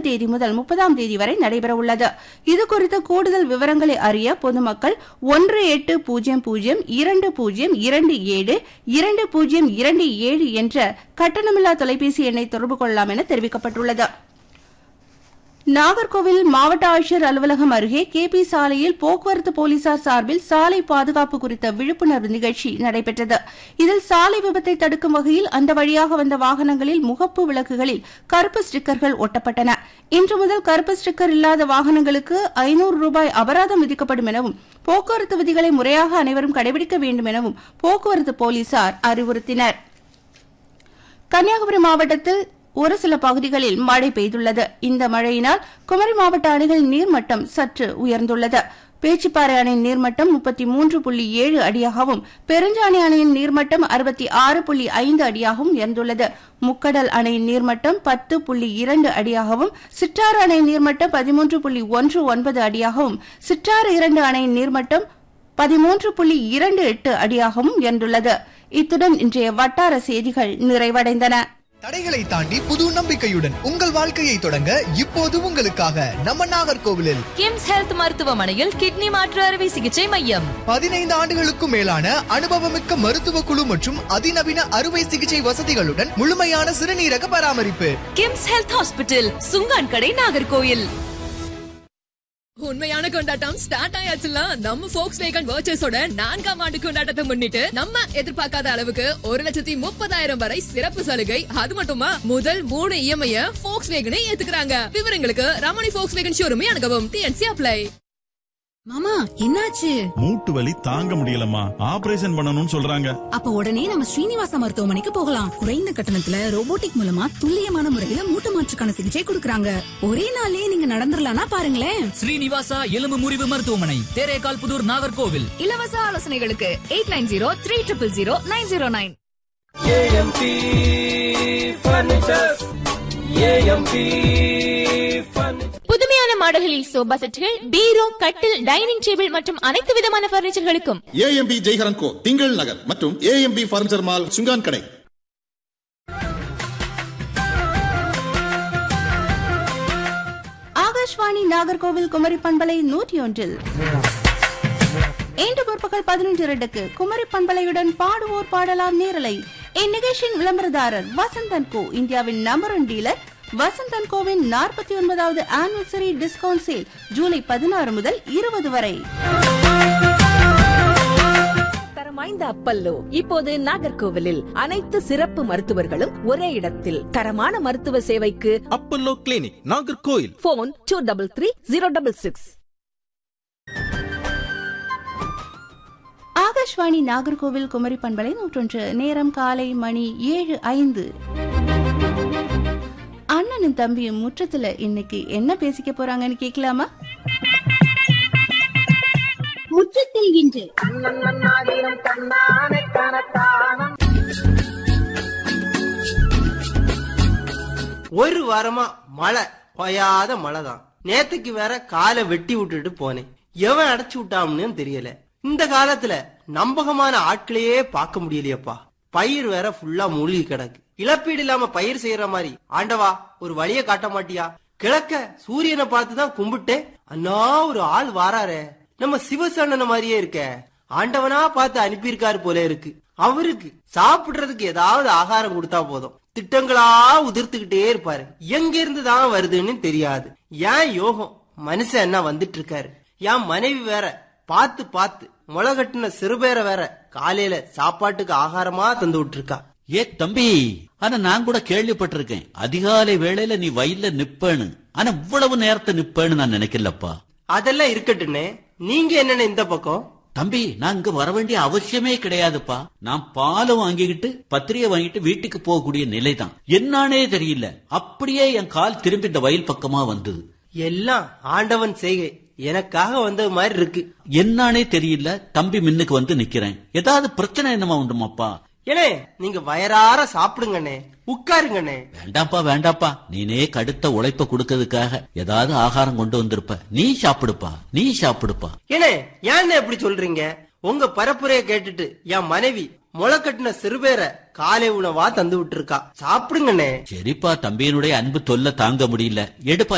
தேதி முதல் முப்பதாம் தேதி வரை நடைபெறவுள்ளது இது குறித்த கூடுதல் விவரங்களை அறிய பொதுமக்கள் ஒன்று எட்டு பூஜ்ஜியம் பூஜ்ஜியம் இரண்டு பூஜ்ஜியம் இரண்டு ஏழு இரண்டு பூஜ்ஜியம் இரண்டு ஏழு என்ற கட்டணமில்லா தொலைபேசி எண்ணை தொடர்பு கொள்ளலாம் என தெரிவிக்கப்பட்டுள்ளது நாகர்கோவில் மாவட்ட ஆட்சியர் அலுவலகம் அருகே கேபி சாலையில் போக்குவரத்து போலீசார் சார்பில் சாலை பாதுகாப்பு குறித்த விழிப்புணர்வு நிகழ்ச்சி நடைபெற்றது இதில் சாலை விபத்தை தடுக்கும் வகையில் அந்த வழியாக வந்த வாகனங்களில் முகப்பு விளக்குகளில் கருப்பு ஸ்டிக்கர்கள் ஒட்டப்பட்டன இன்று முதல் கருப்பு ஸ்டிக்கர் இல்லாத வாகனங்களுக்கு ஐநூறு ரூபாய் அபராதம் விதிக்கப்படும் எனவும் போக்குவரத்து விதிகளை முறையாக அனைவரும் கடைபிடிக்க வேண்டும் எனவும் போக்குவரத்து போலீசார் அறிவுறுத்தினர் கன்னியாகுமரி மாவட்டத்தில் ஒரு சில பகுதிகளில் மழை பெய்துள்ளது இந்த மழையினால் குமரி மாவட்ட அணைகளின் நீர்மட்டம் சற்று உயர்ந்துள்ளது பேச்சிப்பாறை அணையின் நீர்மட்டம் முப்பத்தி மூன்று புள்ளி ஏழு அடியாகவும் பெருஞ்சாணி அணையின் நீர்மட்டம் அறுபத்தி ஆறு புள்ளி ஐந்து அடியாகவும் உயர்ந்துள்ளது முக்கடல் அணையின் நீர்மட்டம் பத்து புள்ளி இரண்டு அடியாகவும் சிற்றாறு அணையின் நீர்மட்டம் பதிமூன்று புள்ளி ஒன்று ஒன்பது அடியாகவும் சிற்றாறு இரண்டு அணையின் நீர்மட்டம் பதிமூன்று புள்ளி இரண்டு எட்டு அடியாகவும் உயர்ந்துள்ளது இத்துடன் இன்றைய வட்டார செய்திகள் நிறைவடைந்தன தடைகளை தாண்டி புது நம்பிக்கையுடன் உங்கள் வாழ்க்கையை தொடங்க இப்போது உங்களுக்காக நம்ம நாகர்கோவிலில் கிம்ஸ் ஹெல்த் மருத்துவமனையில் கிட்னி மாற்று அறுவை சிகிச்சை மையம் பதினைந்து ஆண்டுகளுக்கும் மேலான அனுபவமிக்க மருத்துவ குழு மற்றும் அதிநவீன அறுவை சிகிச்சை வசதிகளுடன் முழுமையான சிறுநீரக பராமரிப்பு கிம்ஸ் ஹெல்த் ஹாஸ்பிட்டல் சுங்கான் கடை நாகர்கோயில் உண்மையான கொண்டாட்டம் ஸ்டார்ட் ஆயாச்சுல நம்ம ஃபோக்ஸ் வேகன் வர்ச்சஸோட நான்காம் ஆண்டு கொண்டாட்டத்தை முன்னிட்டு நம்ம எதிர்பார்க்காத அளவுக்கு ஒரு லட்சத்தி முப்பதாயிரம் வரை சிறப்பு சலுகை அது மட்டுமா முதல் மூணு இஎம்ஐ ஃபோக்ஸ் வேகனை ஏத்துக்கிறாங்க விவரங்களுக்கு ரமணி ஃபோக்ஸ் வேகன் ஷோரூமே அணுகவும் டிஎன்சி அப்ளை மாமா என்னாச்சு மூட்டு வலி தாங்க முடியலம்மா ஆபரேஷன் பண்ணணும்னு சொல்றாங்க அப்ப உடனே நம்ம ஸ்ரீனிவாச மருத்துவமனைக்கு போகலாம் குறைந்த கட்டணத்துல ரோபோட்டிக் மூலமா துல்லியமான முறையில மூட்டு மாற்றுக்கான சிகிச்சை கொடுக்கறாங்க ஒரே நாள்லயே நீங்க நடந்துடலாம்னா பாருங்களேன் ஸ்ரீனிவாசா எலும்பு முறிவு மருத்துவமனை தேரேகால் புதூர் நாகர்கோவில் இலவச ஆலோசனைகளுக்கு eight nine zero three triple zero nine zero nine புதுமையான மாடல்களில் சோபா செட்டுகள் பீரோ கட்டில் டைனிங் டேபிள் மற்றும் அனைத்து விதமான பர்னிச்சர்களுக்கும் ஏஎம்பி ஜெய்ஹரன் கோ திங்கள் நகர் மற்றும் ஏஎம்பி பர்னிச்சர் மால் சுங்கான் கடை ஆகாஷ்வாணி நாகர்கோவில் குமரி பண்பலை நூற்றி ஒன்றில் இன்று பிற்பகல் பதினொன்று இரண்டுக்கு குமரி பண்பலையுடன் பாடுவோர் பாடலாம் நேரலை இந்நிகழ்ச்சியின் விளம்பரதாரர் வசந்தன் கோ இந்தியாவின் நம்பர் ஒன் டீலர் வசந்தன் கோவின் நாற்பத்தி ஒன்பதாவது ஆனிவர்சரி டிஸ்கவுண்ட் சேல் ஜூலை பதினாறு முதல் இருபது வரை தரமாய்ந்த அப்பல்லோ இப்போது நாகர்கோவிலில் அனைத்து சிறப்பு மருத்துவர்களும் ஒரே இடத்தில் தரமான மருத்துவ சேவைக்கு Apollo clinic Nagercoil phone two double three zero double six Akashvani Nagercoil Kumari பண்பலை நூற்றொன்று நேரம் காலை மணி ஏழு ஐந்து அண்ணனும் தம்பியும் முற்றத்துல இன்னைக்கு என்ன பேசிக்க போறாங்கன்னு கேட்கலாமா முற்றத்தில் இன்று ஒரு வாரமா மழை பொயாத மழை தான் நேத்துக்கு வேற காலை வெட்டி விட்டுட்டு போனேன் எவன் அடைச்சு விட்டான்னு தெரியல இந்த காலத்துல நம்பகமான ஆட்களையே பார்க்க முடியலையப்பா பயிர் வேற ஃபுல்லா மூழ்கி கிடக்கு இழப்பீடு இல்லாம பயிர் செய்யற மாதிரி ஆண்டவா ஒரு வழிய காட்ட மாட்டியா கிழக்க சூரியனை பார்த்துதான் கும்பிட்டேன் அண்ணா ஒரு ஆள் வாராரே நம்ம சிவசண்ணன மாதிரியே இருக்க ஆண்டவனா பார்த்து அனுப்பியிருக்காரு போல இருக்கு அவருக்கு சாப்பிடுறதுக்கு ஏதாவது ஆகாரம் கொடுத்தா போதும் திட்டங்களா உதிர்த்துக்கிட்டே இருப்பாரு எங்க இருந்து தான் வருதுன்னு தெரியாது ஏன் யோகம் மனுஷன் என்ன வந்துட்டு இருக்காரு என் மனைவி வேற பார்த்து பார்த்து முளை கட்டின சிறுபேரை வேற காலையில சாப்பாட்டுக்கு ஆகாரமா தந்து விட்டுருக்கா ஏ தம்பி ஆனா நான் கூட கேள்விப்பட்டிருக்கேன் அதிகாலை வேளையில நீ வயல்ல நிப்பேன்னு ஆனா இவ்வளவு நேரத்தை நிப்பேன்னு நான் நினைக்கலப்பா அதெல்லாம் இருக்கட்டுன்னு நீங்க என்னன்னு இந்த பக்கம் தம்பி நான் இங்க வர வேண்டிய அவசியமே கிடையாதுப்பா நான் பாலை வாங்கிக்கிட்டு பத்திரிகை வாங்கிட்டு வீட்டுக்கு போகக்கூடிய நிலைதான் என்னானே தெரியல அப்படியே என் கால் திரும்பி இந்த வயல் பக்கமா வந்தது எல்லாம் ஆண்டவன் செய்கை எனக்காக வந்தது மாதிரி இருக்கு என்னானே தெரியல தம்பி மின்னுக்கு வந்து நிக்கிறேன் ஏதாவது பிரச்சனை என்னமா உண்டுமாப்பா ஏனே நீங்க வயறார சாப்பிடுங்கண்ணே உட்காருங்கண்ணே வேண்டாப்பா வேண்டாப்பா நீனே கடுத்த உழைப்ப கொடுக்கறதுக்காக ஏதாவது ஆகாரம் கொண்டு வந்திருப்ப நீ சாப்பிடுப்பா நீ சாப்பிடுப்பா ஏனே ஏன்னு எப்படி சொல்றீங்க உங்க பரப்புரைய கேட்டுட்டு என் மனைவி முளை கட்டின சிறுபேரை காலை உணவா தந்து விட்டுருக்கா சாப்பிடுங்கண்ணே சரிப்பா தம்பியினுடைய அன்பு தொல்லை தாங்க முடியல எடுப்பா